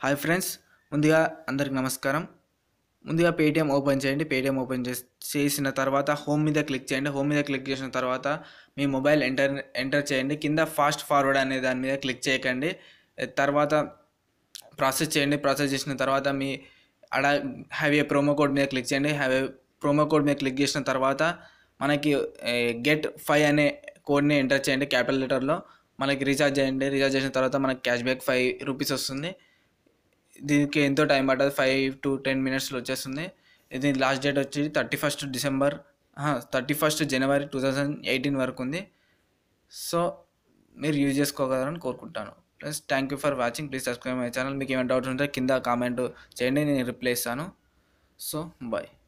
hi friends ముందుగా అందరికి నమస్కారం ముందుగా పేటిఎం ఓపెన్ చేయండి పేటిఎం ఓపెన్ చేస్- చేసిన తర్వాత హోమ్ మీద క్లిక్ చేయండి హోమ్ మీద క్లిక్ చేసిన తర్వాత మీ మొబైల్ ఎంటర్ ఎంటర్ చేయండి కింద ఫాస్ట్ ఫార్వర్డ్ అనే దాని మీద క్లిక్ చేయకండి ఏ తర్వాత ప్రాసెస్ చేయండి ప్రాసెస్ చేసిన తర్వాత మీ అడ హ్యావ్ ఏ ప్రోమో కోడ్ మీద క్లిక్ చేయండి హ్యావ్ ఏ ప్రోమో కోడ్ మీద క్లిక్ చేసిన తర్వాత మనకి గెట్ ఫైవ్ అనే కోడ్ని ఎంటర్ చేయండి క్యాపిటల్ లెటర్లో మనకి రీఛార్జ్ చేయండి రీఛార్జ్ చేసిన తర్వాత మనకి క్యాష్ బ్యాక్ ఫైవ్ రూపీస్ వస్తుంది దీనికి ఎంతో టైం పడుతుంది ఫైవ్ టు టెన్ మినిట్స్లో వచ్చేస్తుంది ఇది లాస్ట్ డేట్ వచ్చి thirty first December thirty first జనవరి టూ థౌజండ్ ఎయిటీన్ వరకు ఉంది సో మీరు యూజ్ చేసుకోగలరని కోరుకుంటాను plus thank you for watching please subscribe my channel మీకు ఏమైనా డౌట్స్ ఉంటే కింద కామెంట్ చేయండి నేను రిప్లై ఇస్తాను సో బాయ్